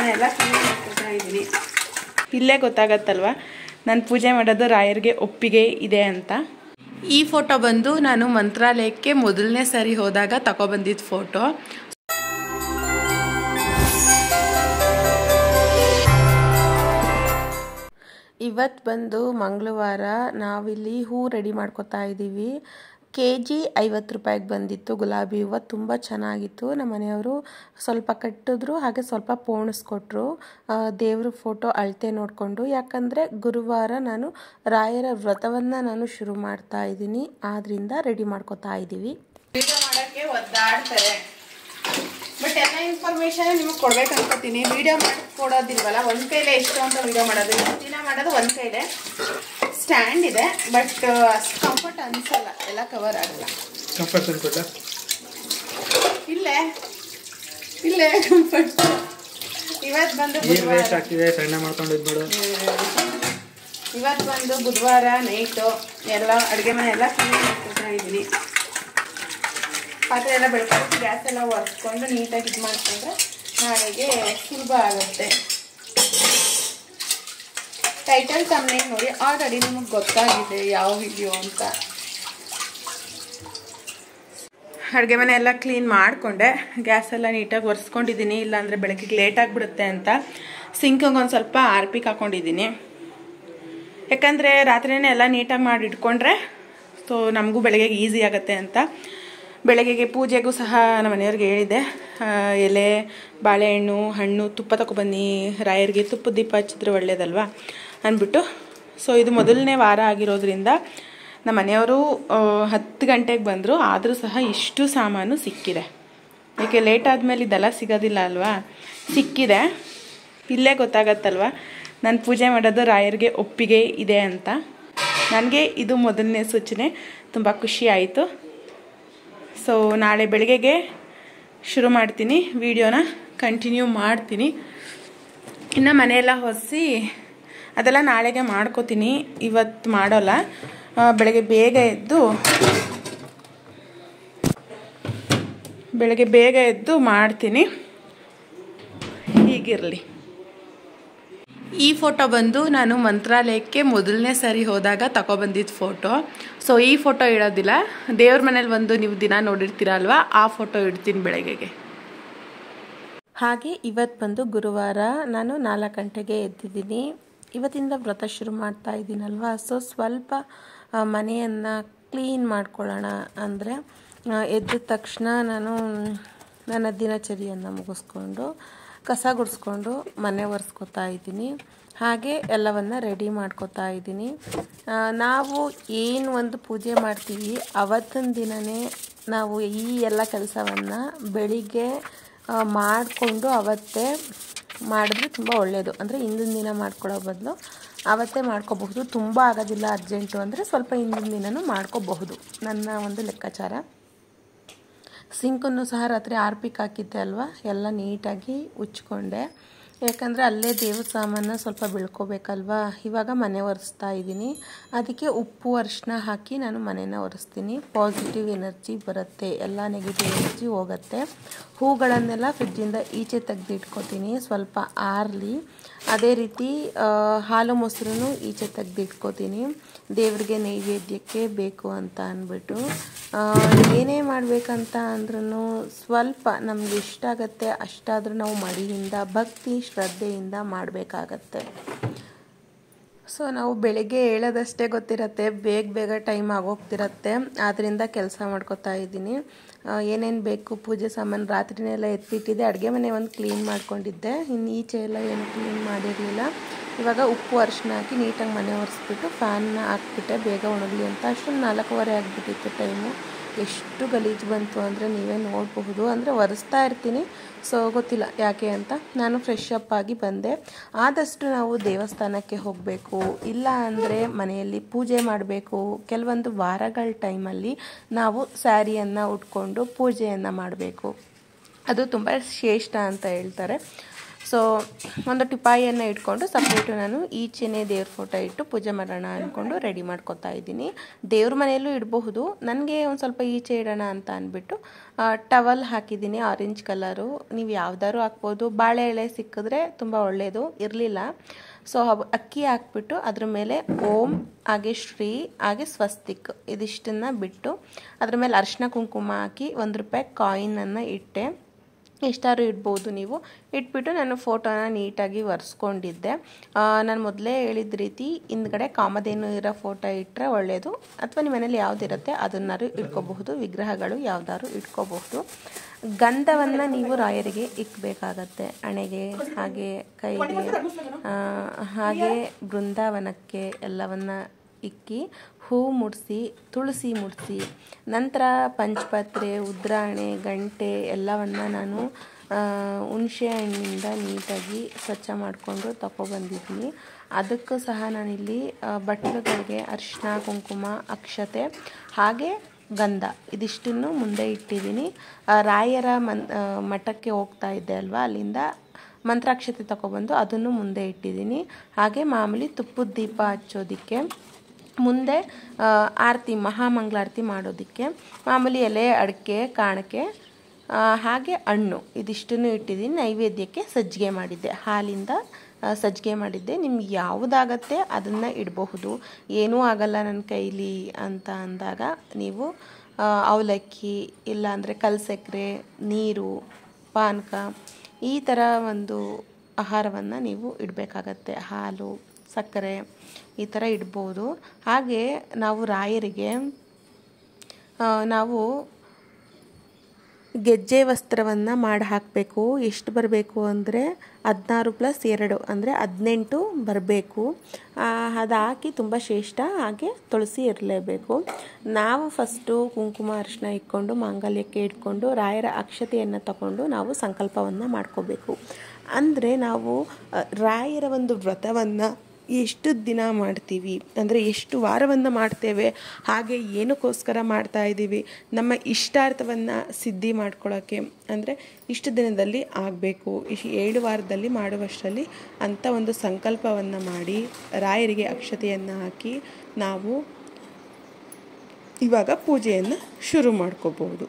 ಮನೆಯೆಲ್ಲ ಕ್ಲೀನ್ ಮಾಡ್ಕೊತಾ ಇದ್ದೀನಿ ಇಲ್ಲೇ ಗೊತ್ತಾಗತ್ತಲ್ವ ನಾನು ಪೂಜೆ ಮಾಡೋದು ರಾಯರಿಗೆ ಒಪ್ಪಿಗೆ ಇದೆ ಅಂತ ಈ ಫೋಟೋ ಬಂದು ನಾನು ಮಂತ್ರಾಲಯಕ್ಕೆ ಮೊದಲನೇ ಸರಿ ಹೋದಾಗ ತಗೊಬಂದಿದ್ದ ಫೋಟೋ ಇವತ್ತು ಬಂದು ಮಂಗಳವಾರ ನಾವಿಲ್ಲಿ ಹೂ ರೆಡಿ ಮಾಡ್ಕೊತಾ ಇದ್ದೀವಿ ಕೆ ಜಿ ಐವತ್ತು ರೂಪಾಯಿಗೆ ಬಂದಿತ್ತು ಗುಲಾಬಿ ಹೂವು ತುಂಬ ಚೆನ್ನಾಗಿತ್ತು ನಮ್ಮ ಮನೆಯವರು ಸ್ವಲ್ಪ ಕಟ್ಟಿದ್ರು ಹಾಗೆ ಸ್ವಲ್ಪ ಪೋಣಿಸ್ಕೊಟ್ರು ದೇವ್ರ ಫೋಟೋ ಅಳತೆ ನೋಡಿಕೊಂಡು ಯಾಕಂದರೆ ಗುರುವಾರ ನಾನು ರಾಯರ ವ್ರತವನ್ನು ನಾನು ಶುರು ಮಾಡ್ತಾ ಇದ್ದೀನಿ ಆದ್ದರಿಂದ ರೆಡಿ ಮಾಡ್ಕೊತಾ ಇದ್ದೀವಿ ವಿಡಿಯೋ ಮಾಡೋಕ್ಕೆ ಒದ್ದಾಡ್ತಾರೆ ಬಟ್ ಎಲ್ಲ ಇನ್ಫಾರ್ಮೇಶನ್ ನಿಮಗೆ ಕೊಡ್ಬೇಕು ಅನ್ಕೋತೀನಿ ವಿಡಿಯೋ ಮಾಡಿ ಕೊಡೋದಿಲ್ವಲ್ಲ ಒಂದು ಕೈಲೇ ಎಷ್ಟು ಅಂತ ವಿಡಿಯೋ ಮಾಡೋದು ಇಷ್ಟು ದಿನ ಮಾಡೋದು ಒಂದು ಕೈಲೇ ಸ್ಟ್ಯಾಂಡ್ ಇದೆ ಬಟ್ ಅಷ್ಟು ಕಂಫರ್ಟ್ ಅನ್ಸಲ್ಲ ಎಲ್ಲ ಕವರ್ ಆಗಲ್ಲ ಕಂಫರ್ಟ್ ಅನ್ಕೊಟ್ಟ ಇಲ್ಲೇ ಇಲ್ಲೇ ಕಂಫರ್ಟ್ ಇವತ್ತು ಬಂದು ಏನು ವೇಸ್ಟ್ ಬುಧವಾರ ಆಗ್ತಿದೆ ಸಣ್ಣ ಮಾಡ್ಕೊಂಡಿದ್ದು ನೋಡು ಇವತ್ತು ಬಂದು ಬುಧವಾರ ನೈಟು ಎಲ್ಲ ಅಡುಗೆ ಮನೆ ಎಲ್ಲ ಕ್ಲೀನ್ ಮಾಡ್ಕೊತಾ ಇದ್ದೀನಿ ಪಾತ್ರೆ ಎಲ್ಲ ಬೆಳ್ಕೊಂಡು ಗ್ಯಾಸ್ ಎಲ್ಲ ಒರೆಸ್ಕೊಂಡು ನೀಟಾಗಿ ಇದು ಮಾಡ್ಕೊಂಡ್ರೆ ನಾಳೆಗೆ ಸುಲಭ ಆಗುತ್ತೆ ಟೈಟಲ್ ತಮ್ಮನೇ ನೋಡಿ ಆಲ್ರೆಡಿ ನಿಮಗೆ ಗೊತ್ತಾಗಿದೆ ಯಾವ ವಿಡಿಯೋ ಅಂತ ಅಡುಗೆ ಮನೆ ಎಲ್ಲ ಕ್ಲೀನ್ ಮಾಡಿಕೊಂಡೆ ಗ್ಯಾಸ್ ಎಲ್ಲ ನೀಟಾಗಿ ಒರೆಸ್ಕೊಂಡಿದ್ದೀನಿ ಇಲ್ಲಾಂದರೆ ಬೆಳಗ್ಗೆ ಲೇಟ್ ಆಗಿಬಿಡುತ್ತೆ ಅಂತ ಸಿಂಕಿಗೆ ಒಂದು ಸ್ವಲ್ಪ ಆರ್ಪಿಕ್ ಹಾಕೊಂಡಿದ್ದೀನಿ ಯಾಕಂದರೆ ರಾತ್ರಿನೇ ಎಲ್ಲ ನೀಟಾಗಿ ಮಾಡಿ ಇಟ್ಕೊಂಡ್ರೆ ಸೊ ನಮಗೂ ಬೆಳಗ್ಗೆ ಈಸಿ ಆಗುತ್ತೆ ಅಂತ ಬೆಳಗ್ಗೆಗೆ ಪೂಜೆಗೂ ಸಹ ನಮ್ಮ ಮನೆಯವ್ರಿಗೆ ಹೇಳಿದೆ ಆ, ಎಲೆ ಬಾಳೆಹಣ್ಣು ಹಣ್ಣು ತುಪ್ಪ ತಗೊಬನ್ನಿ ರಾಯರಿಗೆ ತುಪ್ಪದ ದೀಪ ಹಚ್ಚಿದ್ರೆ ಒಳ್ಳೇದಲ್ವಾ ಅಂದ್ಬಿಟ್ಟು ಸೊ ಇದು ಮೊದಲನೇ ವಾರ ಆಗಿರೋದ್ರಿಂದ ನಮ್ಮ ಮನೆಯವರು ಆ, ಹತ್ತು ಗಂಟೆಗೆ ಬಂದರು ಆದರೂ ಸಹ ಇಷ್ಟು ಸಾಮಾನು ಸಿಕ್ಕಿದೆ ಏಕೆ ಲೇಟ್ ಆದಮೇಲೆ ಇದೆಲ್ಲ ಸಿಗೋದಿಲ್ಲ ಅಲ್ವಾ ಸಿಕ್ಕಿದೆ ಇಲ್ಲೇ ಗೊತ್ತಾಗತ್ತಲ್ವ ನಾನು ಪೂಜೆ ಮಾಡೋದು ರಾಯರಿಗೆ ಒಪ್ಪಿಗೆ ಇದೆ ಅಂತ ನನಗೆ ಇದು ಮೊದಲನೇ ಸೂಚನೆ ತುಂಬ ಖುಷಿ ಆಯಿತು ಸೊ ನಾಳೆ ಬೆಳಗ್ಗೆಗೆ ಶುರು ಮಾಡ್ತೀನಿ ವಿಡಿಯೋನ ಕಂಟಿನ್ಯೂ ಮಾಡ್ತೀನಿ ಇನ್ನು ಮನೆಯೆಲ್ಲ ಹೊರಿಸಿ ಅದೆಲ್ಲ ನಾಳೆಗೆ ಮಾಡ್ಕೋತೀನಿ ಇವತ್ತು ಮಾಡೋಲ್ಲ ಆ, ಬೆಳಗ್ಗೆ ಬೇಗ ಎದ್ದು ಬೆಳಗ್ಗೆ ಬೇಗ ಎದ್ದು ಮಾಡ್ತೀನಿ ಹೀಗಿರಲಿ ಈ ಫೋಟೋ ಬಂದು ನಾನು ಮಂತ್ರಾಲಯಕ್ಕೆ ಮೊದಲನೇ ಸರಿ ಹೋದಾಗ ತಗೊಬಂದಿದ್ದ ಫೋಟೋ ಸೊ ಈ ಫೋಟೋ ಇಡೋದಿಲ್ಲ ದೇವ್ರ ಮನೇಲಿ ಬಂದು ನೀವು ದಿನ ನೋಡಿರ್ತೀರ ಅಲ್ವಾ ಆ ಫೋಟೋ ಇಡ್ತೀನಿ ಬೆಳಗ್ಗೆಗೆ ಹಾಗೆ ಇವತ್ತು ಬಂದು ಗುರುವಾರ ನಾನು ನಾಲ್ಕು ಗಂಟೆಗೆ ಎದ್ದಿದ್ದೀನಿ ಇವತ್ತಿಂದ ವ್ರತ ಶುರು ಮಾಡ್ತಾ ಇದ್ದೀನಲ್ವಾ ಸೊ ಸ್ವಲ್ಪ ಮನೆಯನ್ನು ಕ್ಲೀನ್ ಮಾಡ್ಕೊಳ್ಳೋಣ ಅಂದರೆ ಎದ್ದ ತಕ್ಷಣ ನಾನು ನನ್ನ ದಿನಚರಿಯನ್ನು ಮುಗಿಸ್ಕೊಂಡು ಕಸ ಗುಡಿಸ್ಕೊಂಡು ಮನೆ ಒರೆಸ್ಕೊತಾ ಇದ್ದೀನಿ ಹಾಗೆ ಎಲ್ಲವನ್ನು ರೆಡಿ ಮಾಡ್ಕೊತಾ ಇದ್ದೀನಿ ಆ, ನಾವು ಏನು ಒಂದು ಪೂಜೆ ಮಾಡ್ತೀವಿ ಅವತ್ತಿನ ದಿನವೇ ನಾವು ಈ ಎಲ್ಲ ಕೆಲಸವನ್ನು ಬೆಳಿಗ್ಗೆ ಮಾಡಿಕೊಂಡು ಅವತ್ತೇ ಮಾಡಿದ್ರೆ ತುಂಬ ಒಳ್ಳೆಯದು ಅಂದರೆ ಹಿಂದಿನ ದಿನ ಮಾಡ್ಕೊಳ್ಳೋ ಬದಲು ಅವತ್ತೇ ಮಾಡ್ಕೋಬಹುದು ತುಂಬ ಆಗೋದಿಲ್ಲ ಅರ್ಜೆಂಟು ಅಂದರೆ ಸ್ವಲ್ಪ ಹಿಂದಿನ ದಿನನೂ ಮಾಡ್ಕೋಬಹುದು ನನ್ನ ಒಂದು ಲೆಕ್ಕಾಚಾರ ಸಿಂಕನ್ನು ಸಹ ರಾತ್ರಿ ಆರ್ಪಿಕ್ ಹಾಕಿದ್ದೆ ಅಲ್ವಾ ಎಲ್ಲ ನೀಟಾಗಿ ಉಚ್ಕೊಂಡೆ ಯಾಕಂದರೆ ಅಲ್ಲೇ ದೇವ್ರ ಸಾಮಾನ ಸ್ವಲ್ಪ ಬೆಳ್ಕೋಬೇಕಲ್ವಾ ಇವಾಗ ಮನೆ ಒರೆಸ್ತಾ ಇದ್ದೀನಿ ಅದಕ್ಕೆ ಉಪ್ಪು ಅರಿಶಿನ ಹಾಕಿ ನಾನು ಮನೆನ ಒರೆಸ್ತೀನಿ ಪಾಸಿಟಿವ್ ಎನರ್ಜಿ ಬರುತ್ತೆ ಎಲ್ಲ ನೆಗೆಟಿವ್ ಎನರ್ಜಿ ಹೋಗುತ್ತೆ ಹೂಗಳನ್ನೆಲ್ಲ ಫ್ರಿಡ್ಜಿಂದ ಈಚೆ ತೆಗೆದು ಇಟ್ಕೋತೀನಿ ಸ್ವಲ್ಪ ಆರಲಿ ಅದೇ ರೀತಿ ಆ, ಹಾಲು ಮೊಸರು ಈಚೆ ತೆಗೆದು ಇಟ್ಕೋತೀನಿ ದೇವ್ರಿಗೆ ನೈವೇದ್ಯಕ್ಕೆ ಬೇಕು ಅಂತ ಅಂದ್ಬಿಟ್ಟು ಆ, ಏನೇ ಮಾಡಬೇಕಂತ ಅಂದ್ರೂ ಸ್ವಲ್ಪ ನಮ್ಗೆ ಎಷ್ಟಾಗತ್ತೆ ಅಷ್ಟಾದರೂ ನಾವು ಮಡಿಯಿಂದ ಭಕ್ತಿ ಶ್ರದ್ಧೆಯಿಂದ ಮಾಡಬೇಕಾಗತ್ತೆ ಸೊ ನಾವು ಬೆಳಗ್ಗೆ ಹೇಳೋದಷ್ಟೇ ಗೊತ್ತಿರತ್ತೆ ಬೇಗ ಬೇಗ ಟೈಮ್ ಆಗೋಗ್ತಿರತ್ತೆ ಆದ್ದರಿಂದ ಕೆಲಸ ಮಾಡ್ಕೊತಾ ಇದ್ದೀನಿ ಏನೇನು ಬೇಕು ಪೂಜೆ ಸಾಮಾನು ರಾತ್ರಿನೆಲ್ಲ ಎತ್ತಿಟ್ಟಿದ್ದೆ ಅಡುಗೆ ಮನೆ ಒಂದು ಕ್ಲೀನ್ ಮಾಡ್ಕೊಂಡಿದ್ದೆ ಇನ್ನು ಈಚೆ ಎಲ್ಲ ಏನು ಕ್ಲೀನ್ ಮಾಡಿರಲಿಲ್ಲ ಇವಾಗ ಉಪ್ಪು ಅರಿಶಿನ ಹಾಕಿ ನೀಟಾಗಿ ಮನೆ ಒರೆಸ್ಬಿಟ್ಟು ಫ್ಯಾನ್ನ ಹಾಕ್ಬಿಟ್ಟೆ ಬೇಗ ಒಣಗಲಿ ಅಂತ ಅಷ್ಟೊಂದು ನಾಲ್ಕೂವರೆ ಆಗಿಬಿಟ್ಟಿತ್ತು ಟೈಮು ಎಷ್ಟು ಗಲೀಜು ಬಂತು ಅಂದರೆ ನೀವೇ ನೋಡಬಹುದು ಅಂದರೆ ಒರೆಸ್ತಾ ಇರ್ತೀನಿ ಸೊ ಗೊತ್ತಿಲ್ಲ ಯಾಕೆ ಅಂತ ನಾನು ಫ್ರೆಶ್ ಅಪ್ ಆಗಿ ಬಂದೆ ಆದಷ್ಟು ನಾವು ದೇವಸ್ಥಾನಕ್ಕೆ ಹೋಗಬೇಕು ಇಲ್ಲ ಅಂದರೆ ಮನೆಯಲ್ಲಿ ಪೂಜೆ ಮಾಡಬೇಕು ಕೆಲವೊಂದು ವಾರಗಳ ಟೈಮಲ್ಲಿ ನಾವು ಸ್ಯಾರಿಯನ್ನು ಉಟ್ಕೊಂಡು ಪೂಜೆಯನ್ನು ಮಾಡಬೇಕು ಅದು ತುಂಬ ಶ್ರೇಷ್ಠ ಅಂತ ಹೇಳ್ತಾರೆ ಸೊ ಒಂದು ಟಿಪಾಯಿಯನ್ನು ಇಟ್ಕೊಂಡು ಸಪ್ರೇಟು ನಾನು ಈಚೆನೇ ದೇವ್ರ ಫೋಟೋ ಇಟ್ಟು ಪೂಜೆ ಮಾಡೋಣ ಅಂದ್ಕೊಂಡು ರೆಡಿ ಮಾಡ್ಕೊತಾ ಇದ್ದೀನಿ ದೇವ್ರ ಮನೆಯಲ್ಲೂ ಇಡಬಹುದು ನನಗೆ ಒಂದು ಸ್ವಲ್ಪ ಈಚೆ ಇಡೋಣ ಅಂತ ಅಂದ್ಬಿಟ್ಟು ಟವಲ್ ಹಾಕಿದ್ದೀನಿ ಆರೆಂಜ್ ಕಲರು ನೀವು ಯಾವ್ದಾದ್ರು ಹಾಕ್ಬೋದು ಬಾಳೆ ಎಳೆ ಸಿಕ್ಕಿದ್ರೆ ತುಂಬ ಒಳ್ಳೆಯದು ಇರಲಿಲ್ಲ ಸೊ ಅಕ್ಕಿ ಹಾಕ್ಬಿಟ್ಟು ಅದ್ರ ಮೇಲೆ ಓಂ ಹಾಗೆ ಶ್ರೀ ಹಾಗೆ ಸ್ವಸ್ತಿಕ್ ಇದಿಷ್ಟನ್ನು ಬಿಟ್ಟು ಅದ್ರ ಮೇಲೆ ಅರಿಶಿನ ಕುಂಕುಮ ಹಾಕಿ ಒಂದು ರೂಪಾಯಿ ಕಾಯಿನನ್ನು ಇಟ್ಟೆ ಎಷ್ಟಾದ್ರು ಇಡ್ಬೋದು ನೀವು ಇಟ್ಬಿಟ್ಟು ನಾನು ಫೋಟೋನ ನೀಟಾಗಿ ಒರೆಸ್ಕೊಂಡಿದ್ದೆ ನಾನು ಮೊದಲೇ ಹೇಳಿದ ರೀತಿ ಹಿಂದ್ಗಡೆ ಕಾಮಧೇನು ಇರೋ ಫೋಟೋ ಇಟ್ಟರೆ ಒಳ್ಳೆಯದು ಅಥವಾ ನಿಮ್ಮ ಮನೇಲಿ ಯಾವುದಿರುತ್ತೆ ಅದನ್ನಾರು ಇಟ್ಕೋಬಹುದು ವಿಗ್ರಹಗಳು ಯಾವ್ದಾದ್ರು ಇಟ್ಕೋಬಹುದು ಗಂಧವನ್ನು ನೀವು ರಾಯರಿಗೆ ಇಕ್ಬೇಕಾಗತ್ತೆ ಹಣೆಗೆ ಹಾಗೆ ಕೈಗೆ ಹಾಗೆ ಬೃಂದಾವನಕ್ಕೆ ಎಲ್ಲವನ್ನ ಇಕ್ಕಿ ಹೂ ಮುಡಿಸಿ ತುಳಸಿ ಮುಡಿಸಿ ನಂತರ ಪಂಚಪತ್ರೆ ಉದ್ರಾಣೆ ಗಂಟೆ ಎಲ್ಲವನ್ನು ನಾನು ಹುಣಸೆ ಹಣ್ಣಿಂದ ನೀಟಾಗಿ ಸ್ವಚ್ಛ ಮಾಡಿಕೊಂಡು ತಗೊಬಂದಿದ್ದೀನಿ ಅದಕ್ಕೂ ಸಹ ನಾನಿಲ್ಲಿ ಬಟ್ಟಲುಗಳಿಗೆ ಅರಿಶಿನ ಕುಂಕುಮ ಅಕ್ಷತೆ ಹಾಗೆ ಗಂಧ ಇದಿಷ್ಟನ್ನು ಮುಂದೆ ಇಟ್ಟಿದ್ದೀನಿ ರಾಯರ ಮನ್ ಮಠಕ್ಕೆ ಹೋಗ್ತಾ ಇದ್ದೆ ಅಲ್ವಾ ಅಲ್ಲಿಂದ ಮಂತ್ರಾಕ್ಷತೆ ತಗೊಬಂದು ಅದನ್ನು ಮುಂದೆ ಇಟ್ಟಿದ್ದೀನಿ ಹಾಗೆ ಮಾಮೂಲಿ ತುಪ್ಪದ ದೀಪ ಹಚ್ಚೋದಕ್ಕೆ ಮುಂದೆ ಆರತಿ ಮಹಾಮಂಗಳಾರತಿ ಮಾಡೋದಕ್ಕೆ ಮಾಮೂಲಿ ಎಲೆ ಅಡಿಕೆ ಕಾಣಿಕೆ ಹಾಗೆ ಹಣ್ಣು ಇದಿಷ್ಟನ್ನು ಇಟ್ಟಿದ್ದೀನಿ ನೈವೇದ್ಯಕ್ಕೆ ಸಜ್ಜಿಗೆ ಮಾಡಿದ್ದೆ ಹಾಲಿಂದ ಸಜ್ಜಿಗೆ ಮಾಡಿದ್ದೆ ನಿಮ್ಗೆ ಯಾವುದಾಗತ್ತೆ ಅದನ್ನು ಇಡಬಹುದು ಏನೂ ಆಗಲ್ಲ ನನ್ನ ಕೈಲಿ ಅಂತ ಅಂದಾಗ ನೀವು ಅವಲಕ್ಕಿ ಇಲ್ಲಾಂದರೆ ಕಲ್ಸಕ್ಕರೆ ನೀರು ಪಾನಕ ಈ ಥರ ಒಂದು ಆಹಾರವನ್ನು ನೀವು ಇಡಬೇಕಾಗತ್ತೆ ಹಾಲು ಸಕ್ಕರೆ ಈ ಥರ ಇಡ್ಬೋದು ಹಾಗೆ ನಾವು ರಾಯರಿಗೆ ನಾವು ಗೆಜ್ಜೆ ವಸ್ತ್ರವನ್ನು ಮಾಡಿ ಹಾಕಬೇಕು ಎಷ್ಟು ಬರಬೇಕು ಅಂದರೆ ಹದಿನಾರು ಪ್ಲಸ್ ಎರಡು ಅಂದರೆ ಹದಿನೆಂಟು ಬರಬೇಕು ಅದು ಹಾಕಿ ತುಂಬ ಶ್ರೇಷ್ಠ ಹಾಗೆ ತುಳಸಿ ಇರಲೇಬೇಕು ನಾವು ಫಸ್ಟು ಕುಂಕುಮ ಅರಿಶಿನ ಇಟ್ಕೊಂಡು ಮಾಂಗಲ್ಯಕ್ಕೆ ಇಟ್ಕೊಂಡು ರಾಯರ ಅಕ್ಷತೆಯನ್ನು ತಗೊಂಡು ನಾವು ಸಂಕಲ್ಪವನ್ನು ಮಾಡ್ಕೋಬೇಕು ಅಂದರೆ ನಾವು ರಾಯರ ಒಂದು ವ್ರತವನ್ನು ಎಷ್ಟು ದಿನ ಮಾಡ್ತೀವಿ ಅಂದರೆ ಎಷ್ಟು ವಾರವನ್ನು ಮಾಡ್ತೇವೆ ಹಾಗೆ ಏನಕ್ಕೋಸ್ಕರ ಮಾಡ್ತಾ ಇದ್ದೀವಿ ನಮ್ಮ ಇಷ್ಟಾರ್ಥವನ್ನು ಸಿದ್ಧಿ ಮಾಡ್ಕೊಳ್ಳೋಕ್ಕೆ ಅಂದರೆ ಇಷ್ಟು ದಿನದಲ್ಲಿ ಆಗಬೇಕು ಇಶ್ ಏಳು ವಾರದಲ್ಲಿ ಮಾಡುವಷ್ಟರಲ್ಲಿ ಅಂತ ಒಂದು ಸಂಕಲ್ಪವನ್ನು ಮಾಡಿ ರಾಯರಿಗೆ ಅಕ್ಷತೆಯನ್ನು ಹಾಕಿ ನಾವು ಇವಾಗ ಪೂಜೆಯನ್ನು ಶುರು ಮಾಡ್ಕೋಬಹುದು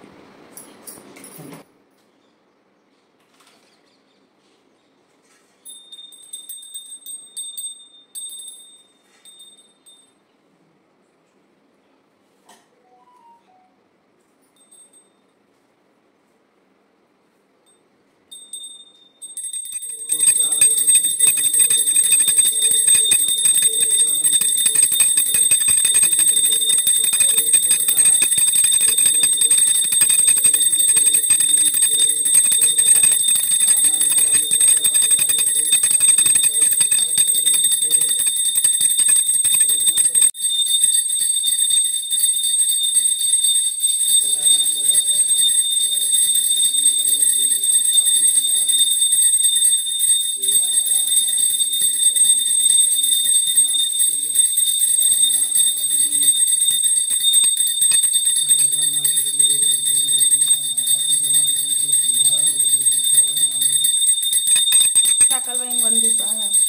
ಸಾಕಲ್ವಾ ಹಿಂಗೆ ಒಂದು ದಿವಸ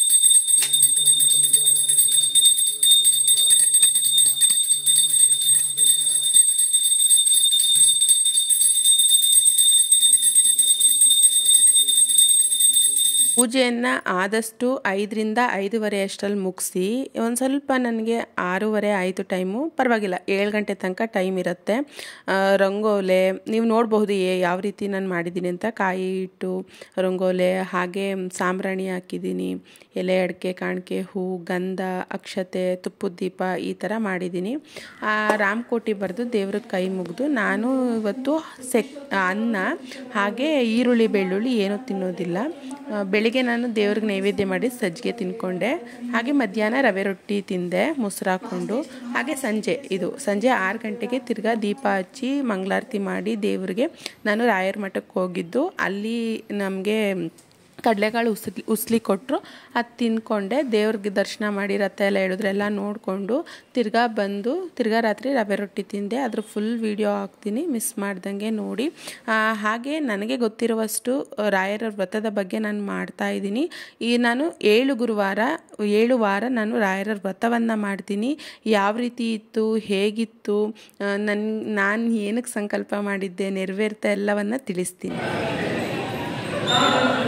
ಪೂಜೆಯನ್ನು ಆದಷ್ಟು ಐದರಿಂದ ಐದೂವರೆ ಅಷ್ಟರಲ್ಲಿ ಮುಗಿಸಿ ಒಂದು ಸ್ವಲ್ಪ ನನಗೆ ಆರೂವರೆ ಆಯಿತು ಟೈಮು ಪರವಾಗಿಲ್ಲ ಏಳು ಗಂಟೆ ತನಕ ಟೈಮ್ ಇರುತ್ತೆ ರಂಗೋಲೆ ನೀವು ನೋಡಬಹುದು ಯಾವ ರೀತಿ ನಾನು ಮಾಡಿದ್ದೀನಿ ಅಂತ ಕಾಯಿ ಇಟ್ಟು ರಂಗೋಲೆ ಹಾಗೆ ಸಾಂಬ್ರಾಣಿ ಹಾಕಿದ್ದೀನಿ ಎಲೆ ಅಡಿಕೆ ಕಾಣಿಕೆ ಹೂ ಗಂಧ ಅಕ್ಷತೆ ತುಪ್ಪದ ದೀಪ ಈ ಥರ ಮಾಡಿದ್ದೀನಿ ರಾಮಕೋಟಿ ಬರೆದು ದೇವ್ರಿಗೆ ಕೈ ಮುಗಿದು ನಾನು ಇವತ್ತು ಸೆಕ್ ಅನ್ನ ಹಾಗೆ ಈರುಳ್ಳಿ ಬೆಳ್ಳುಳ್ಳಿ ಏನೂ ತಿನ್ನೋದಿಲ್ಲ ಬೆಳಿಗ್ಗೆ ನಾನು ದೇವ್ರಿಗೆ ನೈವೇದ್ಯ ಮಾಡಿ ಸಜ್ಜಿಗೆ ತಿನ್ಕೊಂಡೆ ಹಾಗೆ ಮಧ್ಯಾಹ್ನ ರವೆ ರೊಟ್ಟಿ ತಿಂದೆ ಮೊಸರು ಹಾಕ್ಕೊಂಡು ಹಾಗೆ ಸಂಜೆ ಇದು ಸಂಜೆ ಆರು ಗಂಟೆಗೆ ತಿರ್ಗಾ ದೀಪ ಹಚ್ಚಿ ಮಂಗಳಾರತಿ ಮಾಡಿ ದೇವ್ರಿಗೆ ನಾನು ರಾಯರ ಮಠಕ್ಕೆ ಹೋಗಿದ್ದು ಅಲ್ಲಿ ನಮಗೆ ಕಡಲೆಕಾಳು ಉಸ್ಲಿ ಉಸ್ಲಿ ಕೊಟ್ಟರು ಅದು ತಿಂದ್ಕೊಂಡೆ ದೇವ್ರಿಗೆ ದರ್ಶನ ಮಾಡಿ ರಥ ಎಲ್ಲ ಹೇಳಿದ್ರು ಎಲ್ಲ ನೋಡಿಕೊಂಡು ತಿರ್ಗಾ ಬಂದು ತಿರ್ಗಾ ರಾತ್ರಿ ರವೆ ರೊಟ್ಟಿ ತಿಂದೆ ಅದ್ರ ಫುಲ್ ವೀಡಿಯೋ ಹಾಕ್ತೀನಿ ಮಿಸ್ ಮಾಡ್ದಂಗೆ ನೋಡಿ ಆ, ಹಾಗೆ ನನಗೆ ಗೊತ್ತಿರುವಷ್ಟು ರಾಯರ ವ್ರತದ ಬಗ್ಗೆ ನಾನು ಮಾಡ್ತಾ ಇದ್ದೀನಿ ಈ ನಾನು ಏಳು ಗುರುವಾರ ಏಳು ವಾರ ನಾನು ರಾಯರ ವ್ರತವನ್ನು ಮಾಡ್ತೀನಿ ಯಾವ ರೀತಿ ಇತ್ತು ಹೇಗಿತ್ತು ನನ್ನ ನಾನು ಏನಕ್ಕೆ ಸಂಕಲ್ಪ ಮಾಡಿದ್ದೆ ನೆರವೇರ್ತಾ ಎಲ್ಲವನ್ನು ತಿಳಿಸ್ತೀನಿ